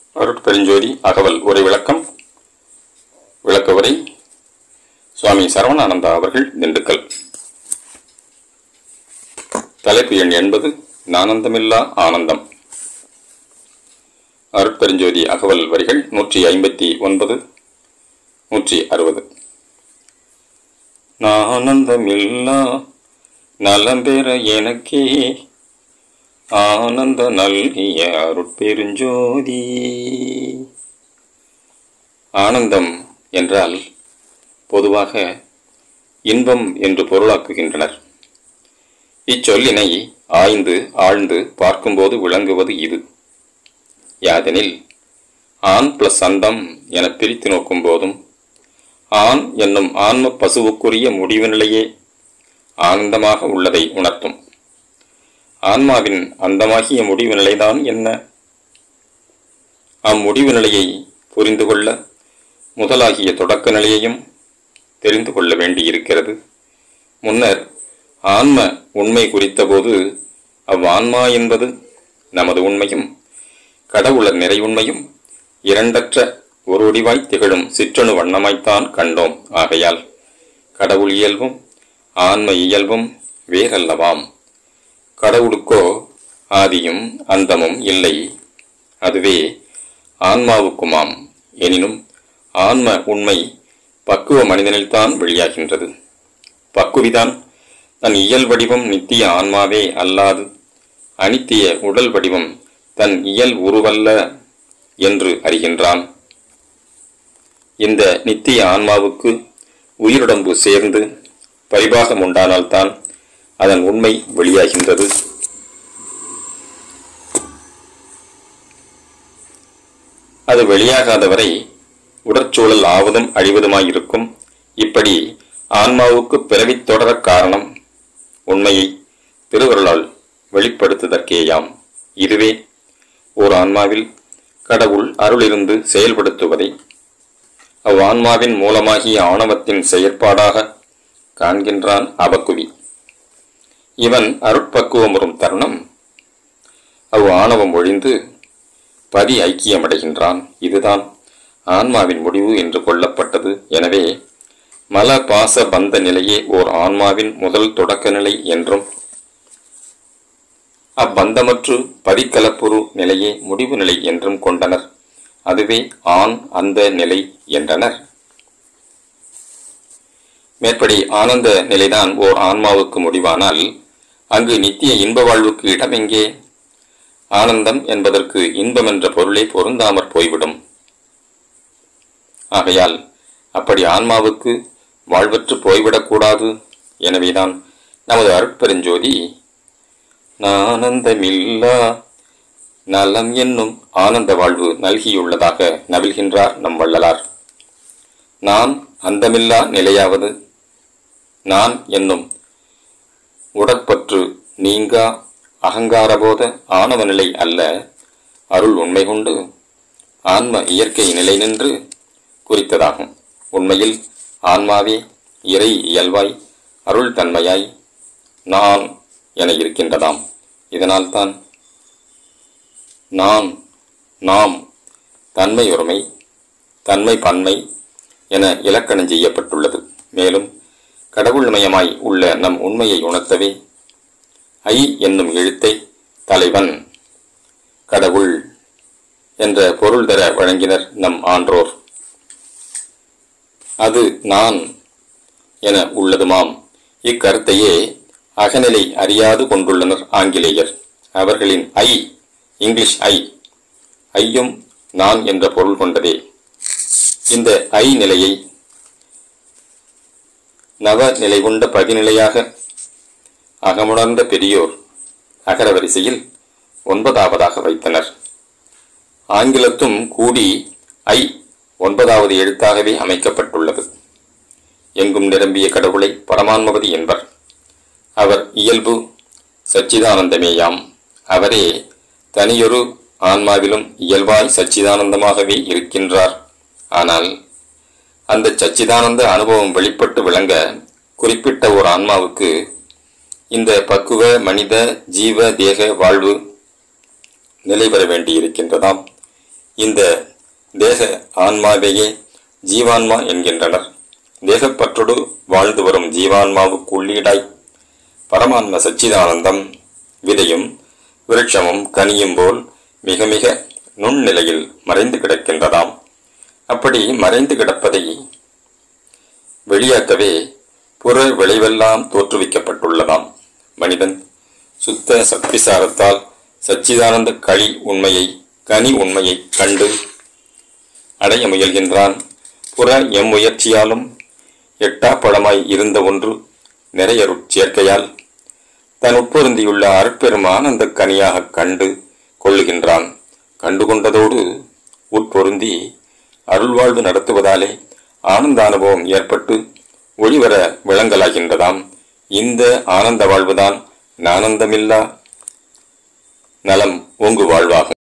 அருட்பெருஞ்சோதி அகவல் உரை விளக்கம் விளக்க உரை சுவாமி சரவணானந்தா அவர்கள் திண்டுக்கல் தலைப்பு எண் எண்பது நானந்தமில்லா ஆனந்தம் அருட்பெருஞ்சோதி அகவல் வரிகள் நூற்றி ஐம்பத்தி ஒன்பது நூற்றி அறுபது நானந்தமில்லா நலம் பெற எனக்கே ஆனந்த நல்கிய அருட்பெருஞ்சோதி ஆனந்தம் என்றால் பொதுவாக இன்பம் என்று பொருளாக்குகின்றனர் இச்சொல்லினை ஆய்ந்து ஆழ்ந்து பார்க்கும்போது விளங்குவது இது யாதெனில் ஆண் பிளஸ் அந்தம் என பிரித்து நோக்கும் போதும் ஆண் என்னும் ஆன்ம பசுவுக்குரிய முடிவு நிலையே ஆனந்தமாக உள்ளதை உணர்த்தும் ஆன்மாவின் அந்தமாகிய முடிவு நிலைதான் என்ன அம்முடிவு நிலையை புரிந்து கொள்ள முதலாகிய தொடக்க நிலையையும் தெரிந்து கொள்ள வேண்டியிருக்கிறது முன்னர் ஆன்ம உண்மை குறித்தபோது அவ்வான்மா என்பது நமது உண்மையும் கடவுளர் நிறைவுண்மையும் இரண்டற்ற ஒரு ஒடிவாய் திகழும் சிற்றணு வண்ணமாய்த்தான் கண்டோம் ஆகையால் கடவுள் இயல்பும் ஆன்ம இயல்பும் வேறல்லவாம் கடவுளுக்கோ ஆதியும் அந்தமும் இல்லை அதுவே ஆன்மாவுக்குமாம் எனினும் ஆன்ம உண்மை பக்குவ மனிதனில்தான் வெளியாகின்றது பக்குவிதான் தன் இயல் வடிவம் நித்திய ஆன்மாவே அல்லாது அனித்திய உடல் வடிவம் தன் இயல் உருவல்ல என்று அறிகின்றான் இந்த நித்திய ஆன்மாவுக்கு உயிருடம்பு சேர்ந்து பரிபாகம் உண்டானால்தான் அதன் உண்மை வெளியாகின்றது அது வெளியாகாத வரை உடற்சூழல் ஆவதும் அழிவதுமாயிருக்கும் இப்படி ஆன்மாவுக்கு பிறவித் தொடரக் காரணம் உண்மையை திருவருளால் வெளிப்படுத்துதற்கேயாம் இதுவே ஓர் ஆன்மாவில் கடவுள் அருளிருந்து செயல்படுத்துவதை அவ்வான்மாவின் மூலமாகிய ஆணவத்தின் செயற்பாடாக காண்கின்றான் அபக்குவி இவன் அருட்பக்குவமுறும் தருணம் அவ் ஆணவம் ஒழிந்து பதி ஐக்கியமடைகின்றான் இதுதான் ஆன்மாவின் முடிவு என்று கொள்ளப்பட்டது எனவே மல பாச பந்த நிலையே ஓர் ஆன்மாவின் முதல் தொடக்க நிலை என்றும் அப்பந்தமற்று பதிக்கலப்புரு நிலையே முடிவு நிலை என்றும் கொண்டனர் அதுவே ஆண் அந்த நிலை என்றனர் மேற்படி ஆனந்த நிலைதான் ஓர் ஆன்மாவுக்கு முடிவானால் அங்கு நித்திய இன்ப வாழ்வுக்கு இடமெங்கே ஆனந்தம் என்பதற்கு இன்பம் என்ற பொருளே பொருந்தாமற் போய்விடும் ஆகையால் அப்படி ஆன்மாவுக்கு வாழ்வற்று போய்விடக்கூடாது எனவேதான் நமது அருட்பெருஞ்சோதி நானந்தமில்லா நலம் என்னும் ஆனந்த வாழ்வு நல்கியுள்ளதாக நவில்கின்றார் நம் வள்ளலார் நான் அந்தமில்லா நிலையாவது நான் என்னும் உடற்பற்று நீங்கா அகங்காரபோத ஆணவ நிலை அல்ல அருள் உண்மை கொண்டு ஆன்ம இயற்கை நிலை நின்று குறித்ததாகும் உண்மையில் ஆன்மாவே இறை இயல்பாய் அருள் தன்மையாய் நான் என இருக்கின்றதாம் இதனால்தான் நான் நாம் தன்மையொருமை தன்மை பன்மை என இலக்கணம் செய்யப்பட்டுள்ளது மேலும் கடவுள்மயமாய் உள்ள நம் உண்மையை உணர்த்தவே ஐ என்னும் எழுத்தை தலைவன் கடவுள் என்ற பொருள் தர வழங்கினர் நம் ஆன்றோர் அது நான் என உள்ளதுமாம் இக்கருத்தையே அகநிலை அறியாது கொண்டுள்ளனர் ஆங்கிலேயர் அவர்களின் ஐ இங்கிலீஷ் ஐ ஐயும் நான் என்ற பொருள் கொண்டதே இந்த ஐ நிலையை நவ நிலை கொண்ட பதிநிலையாக அகமுணர்ந்த பெரியோர் அகர வரிசையில் ஒன்பதாவதாக வைத்தனர் ஆங்கிலத்தும் கூடி ஐ ஒன்பதாவது எழுத்தாகவே அமைக்கப்பட்டுள்ளது எங்கும் நிரம்பிய கடவுளை பரமான்மவதி என்பர் அவர் இயல்பு சச்சிதானந்தமேயாம் அவரே தனியொரு ஆன்மாவிலும் இயல்பாய் சச்சிதானந்தமாகவே இருக்கின்றார் ஆனால் அந்த சச்சிதானந்த அனுபவம் வெளிப்பட்டு விளங்க குறிப்பிட்ட ஒரு ஆன்மாவுக்கு இந்த பக்குவ மனித ஜீவ தேக வாழ்வு நிலை பெற வேண்டியிருக்கின்றதாம் இந்த தேக ஆன்மாவையே ஜீவான்மா என்கின்றனர் தேகப்பற்றோடு வாழ்ந்து வரும் ஜீவான்மாவுக்கு உள்ளீடாய் பரமான்ம சச்சிதானந்தம் விதையும் விருட்சமும் கனியும் போல் மிக மிக நுண்ணிலையில் மறைந்து கிடக்கின்றதாம் அப்படி மறைந்து கிடப்பதை வெளியாக்கவே புற விளைவெல்லாம் தோற்றுவிக்கப்பட்டுள்ளதாம் மனிதன் சுத்த சக்திசாரத்தால் சச்சிதானந்த களி உண்மையை கனி உண்மையை கண்டு அடைய முயல்கின்றான் புற எம்முயற்சியாலும் எட்டாப்படமாய் இருந்த ஒன்று நிறையருட் சேர்க்கையால் தன் உட்பொருந்தியுள்ள அருட்பெரும் ஆனந்த கனியாக கண்டு கொள்ளுகின்றான் கண்டுகொண்டதோடு உட்பொருந்தி அருள்வாழ்வு நடத்துவதாலே ஆனந்த அனுபவம் ஏற்பட்டு ஒளிவர விளங்கலாகின்றதாம் இந்த ஆனந்த வாழ்வுதான் நானந்தமில்லா நலம் ஓங்கு வாழ்வாகும்